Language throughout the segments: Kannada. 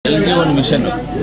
ಜಲ್ ಜೀವನ್ ಮಿಷನ್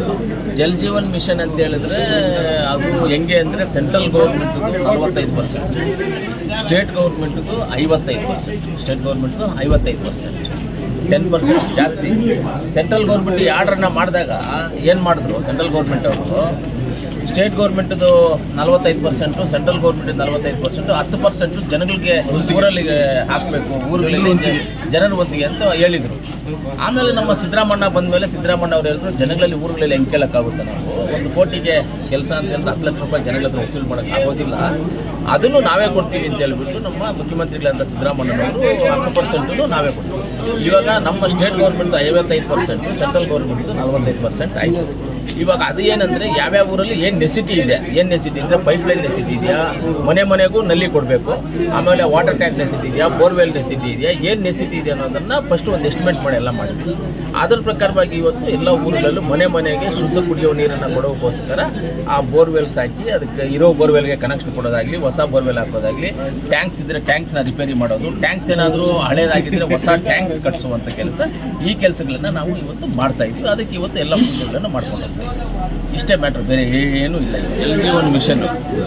ಜಲ್ ಜೀವನ್ ಮಿಷನ್ ಅಂತ ಹೇಳಿದ್ರೆ ಅದು ಹೆಂಗೆ ಅಂದರೆ ಸೆಂಟ್ರಲ್ ಗೌರ್ಮೆಂಟ್ದು ನಲವತ್ತೈದು ಪರ್ಸೆಂಟ್ ಸ್ಟೇಟ್ ಗೌರ್ಮೆಂಟ್ದು ಐವತ್ತೈದು ಪರ್ಸೆಂಟ್ ಸ್ಟೇಟ್ ಗೌರ್ಮೆಂಟ್ದು ಐವತ್ತೈದು ಪರ್ಸೆಂಟ್ ಟೆನ್ ಪರ್ಸೆಂಟ್ ಜಾಸ್ತಿ ಸೆಂಟ್ರಲ್ ಗೌರ್ಮೆಂಟ್ ಈ ಆರ್ಡ್ರನ್ನ ಮಾಡಿದಾಗ ಏನು ಮಾಡಿದ್ರು ಸೆಂಟ್ರಲ್ ಗೌರ್ಮೆಂಟ್ ಅವರು ಸ್ಟೇಟ್ ಗೌರ್ಮೆಂಟ್ದು ನಲವತ್ತೈದು ಪರ್ಸೆಂಟು ಸೆಂಟ್ರಲ್ ಗೌರ್ಮೆಂಟ್ ನಲವತ್ತೈದು ಪರ್ಸೆಂಟು ಹತ್ತು ಪರ್ಸೆಂಟು ಜನಗಳಿಗೆ ಊರಲ್ಲಿಗೆ ಹಾಕಬೇಕು ಊರುಗಳಲ್ಲಿ ಜನರ ಒಂದಿಗೆ ಅಂತ ಹೇಳಿದರು ಆಮೇಲೆ ನಮ್ಮ ಸಿದ್ದರಾಮಣ್ಣ ಬಂದ ಮೇಲೆ ಸಿದ್ದರಾಮಣ್ಣ ಅವ್ರು ಹೇಳಿದ್ರು ಜನಗಳಲ್ಲಿ ಊರುಗಳಲ್ಲಿ ಹೆಂಗೆ ಕೇಳೋಕ್ಕಾಗುತ್ತೆ ನಾವು ಒಂದು ಕೋಟಿಗೆ ಕೆಲಸ ಅಂತ ಹೇಳಿದ್ರೆ ಹತ್ತು ಲಕ್ಷ ರೂಪಾಯಿ ಜನಗಳ ಹತ್ರ ವಸೂಲು ಮಾಡೋಕ್ಕೆ ಆಗೋದಿಲ್ಲ ಅದನ್ನು ನಾವೇ ಕೊಡ್ತೀವಿ ಅಂತ ಹೇಳ್ಬಿಟ್ಟು ನಮ್ಮ ಮುಖ್ಯಮಂತ್ರಿಗಳಾದ ಸಿದ್ದರಾಮಣ್ಣನವರು ಹತ್ತು ಪರ್ಸೆಂಟು ನಾವೇ ಕೊಡ್ತೀವಿ ಇವಾಗ ನಮ್ಮ ಸ್ಟೇಟ್ ಗೌರ್ಮೆಂಟ್ ಐವತ್ತೈದು ಪರ್ಸೆಂಟು ಸೆಂಟ್ರಲ್ ಗೌರ್ಮೆಂಟ್ ನಲವತ್ತೈದು ಪರ್ಸೆಂಟ್ ಆಯಿತು ಇವಾಗ ಅದು ಏನಂದರೆ ಯಾವ್ಯಾವ ಊರಲ್ಲಿ ಏನು ನೆಸಿಟಿ ಇದೆ ಏನು ನೆಸಿಟಿ ಅಂದರೆ ಪೈಪ್ಲೈನ್ ನೆಸಿಟಿ ಇದೆಯಾ ಮನೆ ಮನೆಗೂ ನಲ್ಲಿ ಕೊಡಬೇಕು ಆಮೇಲೆ ವಾಟರ್ ಟ್ಯಾಂಕ್ ನೆಸಿಟಿ ಇದೆಯಾ ಬೋರ್ವೆಲ್ ನೆಸಿಟಿ ಇದೆಯಾ ಏನು ನೆಸಿಟಿ ಇದೆ ಅನ್ನೋದನ್ನು ಫಸ್ಟ್ ಒಂದು ಎಸ್ಟಿಮೇಟ್ ಮಾಡಿ ಎಲ್ಲ ಮಾಡಿದ್ವಿ ಅದ್ರ ಪ್ರಕಾರವಾಗಿ ಇವತ್ತು ಎಲ್ಲ ಊರುಗಳಲ್ಲೂ ಮನೆ ಮನೆಗೆ ಶುದ್ಧ ಕುಡಿಯುವ ನೀರನ್ನು ಕೊಡೋಕ್ಕೋಸ್ಕರ ಆ ಬೋರ್ವೆಲ್ಸ್ ಹಾಕಿ ಅದಕ್ಕೆ ಇರೋ ಬೋರ್ವೆಲ್ಗೆ ಕನೆಕ್ಷನ್ ಕೊಡೋದಾಗಲಿ ಹೊಸ ಬೋರ್ವೆಲ್ ಹಾಕೋದಾಗಲಿ ಟ್ಯಾಂಕ್ಸ್ ಇದ್ದರೆ ಟ್ಯಾಂಕ್ಸ್ನ ರಿಪೇರಿ ಮಾಡೋದು ಟ್ಯಾಂಕ್ಸ್ ಏನಾದರೂ ಹಳೇದಾಗಿದ್ದರೆ ಹೊಸ ಟ್ಯಾಂಕ್ಸ್ ಕಟ್ಸುವಂಥ ಕೆಲಸ ಈ ಕೆಲಸಗಳನ್ನ ನಾವು ಇವತ್ತು ಮಾಡ್ತಾ ಇದ್ದೀವಿ ಅದಕ್ಕೆ ಇವತ್ತು ಎಲ್ಲ ಪೂಜೆಗಳನ್ನು ಮಾಡ್ಕೊಂಡು ಹೋಗ್ತೀವಿ ಇಷ್ಟೇ ಮ್ಯಾಟ್ರ್ ಬೇರೆ ಏನೂ ಇಲ್ಲ ಜಲ್ ಜೀವನ್ ಮಿಷನ್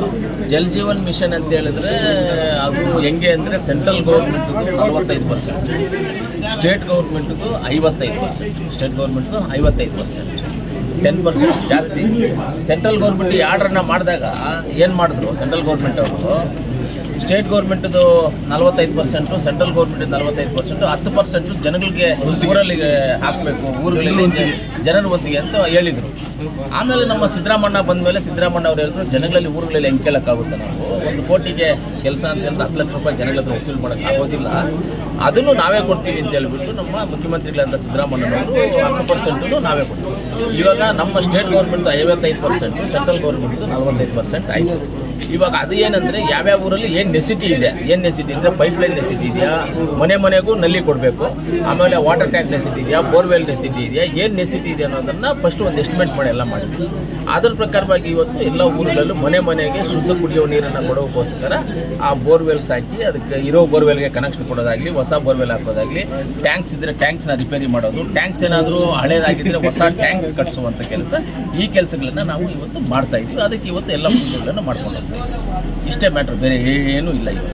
ಜಲ್ ಜೀವನ್ ಮಿಷನ್ ಅಂತ ಹೇಳಿದ್ರೆ ಅದು ಹೆಂಗೆ ಅಂದರೆ ಸೆಂಟ್ರಲ್ ಗೌರ್ಮೆಂಟ್ದು ನಲವತ್ತೈದು ಪರ್ಸೆಂಟ್ ಸ್ಟೇಟ್ ಗೌರ್ಮೆಂಟ್ದು ಐವತ್ತೈದು ಪರ್ಸೆಂಟ್ ಸ್ಟೇಟ್ ಗೌರ್ಮೆಂಟ್ದು ಐವತ್ತೈದು ಪರ್ಸೆಂಟ್ ಟೆನ್ ಪರ್ಸೆಂಟ್ ಜಾಸ್ತಿ ಸೆಂಟ್ರಲ್ ಗೌರ್ಮೆಂಟ್ ಈ ಆರ್ಡ್ರನ್ನ ಮಾಡಿದಾಗ ಏನು ಮಾಡಿದ್ರು ಸೆಂಟ್ರಲ್ ಗೌರ್ಮೆಂಟ್ ಅವರು ಸ್ಟೇಟ್ ಗೌರ್ಮೆಂಟ್ದು ನಲವತ್ತೈದು ಪರ್ಸೆಂಟು ಸೆಂಟ್ರಲ್ ಗೌರ್ಮೆಂಟ್ ನಲವತ್ತೈದು ಪರ್ಸೆಂಟು ಹತ್ತು ಪರ್ಸೆಂಟು ಜನಗಳಿಗೆ ಊರಲ್ಲಿಗೆ ಹಾಕಬೇಕು ಊರುಗಳಲ್ಲಿ ಜನರ ಒಂದಿಗೆ ಅಂತ ಹೇಳಿದರು ಆಮೇಲೆ ನಮ್ಮ ಸಿದ್ದರಾಮಣ್ಣ ಬಂದ ಮೇಲೆ ಸಿದ್ದರಾಮಣ್ಣ ಅವ್ರು ಹೇಳಿದ್ರು ಜನಗಳಲ್ಲಿ ಊರುಗಳಲ್ಲಿ ಹೆಂಗೆ ಕೇಳೋಕ್ಕಾಗುತ್ತೆ ನಾವು ಒಂದು ಕೋಟಿಗೆ ಕೆಲಸ ಅಂತ ಹೇಳಿದ್ರೆ ಹತ್ತು ಲಕ್ಷ ರೂಪಾಯಿ ಜನಗಳ ಹತ್ರ ವಸೂಲು ಮಾಡೋಕ್ಕೆ ಆಗೋದಿಲ್ಲ ಅದನ್ನು ನಾವೇ ಕೊಡ್ತೀವಿ ಅಂತ ಹೇಳ್ಬಿಟ್ಟು ನಮ್ಮ ಮುಖ್ಯಮಂತ್ರಿಗಳಾದ ಸಿದ್ದರಾಮಣ್ಣನವರು ಹತ್ತು ಪರ್ಸೆಂಟು ನಾವೇ ಕೊಡ್ತೀವಿ ಇವಾಗ ನಮ್ಮ ಸ್ಟೇಟ್ ಗೌರ್ಮೆಂಟ್ ಐವತ್ತೈದು ಪರ್ಸೆಂಟು ಸೆಂಟ್ರಲ್ ಗೌರ್ಮೆಂಟ್ ನಲವತ್ತೈದು ಪರ್ಸೆಂಟ್ ಆಯಿತು ಇವಾಗ ಅದು ಏನಂದರೆ ಯಾವ್ಯಾವ ಊರಲ್ಲಿ ಏನು ನೆಸಿಟಿ ಇದೆ ಏನು ನೆಸಿಟಿ ಅಂದರೆ ಪೈಪ್ಲೈನ್ ನೆಸಿಟಿ ಇದೆಯಾ ಮನೆ ಮನೆಗೂ ನಲ್ಲಿ ಕೊಡಬೇಕು ಆಮೇಲೆ ವಾಟರ್ ಟ್ಯಾಂಕ್ ನೆಸಿಟಿ ಇದೆಯಾ ಬೋರ್ವೆಲ್ ನೆಸಿಟಿ ಇದೆಯಾ ಏನು ನೆಸಿಟಿ ಇದೆ ಅನ್ನೋದನ್ನು ಫಸ್ಟ್ ಒಂದು ಎಸ್ಟಿಮೇಟ್ ಮಾಡಿ ಎಲ್ಲ ಮಾಡಿದ್ವಿ ಅದ್ರ ಪ್ರಕಾರವಾಗಿ ಇವತ್ತು ಎಲ್ಲ ಊರುಗಳಲ್ಲೂ ಮನೆ ಮನೆಗೆ ಶುದ್ಧ ಕುಡಿಯುವ ನೀರನ್ನು ಕೊಡೋಕ್ಕೋಸ್ಕರ ಆ ಬೋರ್ವೆಲ್ಸ್ ಹಾಕಿ ಅದಕ್ಕೆ ಇರೋ ಬೋರ್ವೆಲ್ಗೆ ಕನೆಕ್ಷನ್ ಕೊಡೋದಾಗಲಿ ಹೊಸ ಬೋರ್ವೆಲ್ ಹಾಕೋದಾಗಲಿ ಟ್ಯಾಂಕ್ಸ್ ಇದ್ದರೆ ಟ್ಯಾಂಕ್ಸ್ನ ರಿಪೇರಿ ಮಾಡೋದು ಟ್ಯಾಂಕ್ಸ್ ಏನಾದರೂ ಹಳೇದಾಗಿದ್ದರೆ ಹೊಸ ಟ್ಯಾಂಕ್ಸ್ ಕಟ್ಸುವಂಥ ಕೆಲಸ ಈ ಕೆಲಸಗಳನ್ನ ನಾವು ಇವತ್ತು ಮಾಡ್ತಾ ಇದ್ದೀವಿ ಅದಕ್ಕೆ ಇವತ್ತು ಎಲ್ಲ ಪೂಜೆಗಳನ್ನು ಮಾಡ್ಕೊಂಡು ಹೋಗ್ತೀವಿ ಇಷ್ಟೇ ಮ್ಯಾಟ್ರ್ ಬೇರೆ ಏನೂ ಇಲ್ಲ ಇವತ್ತು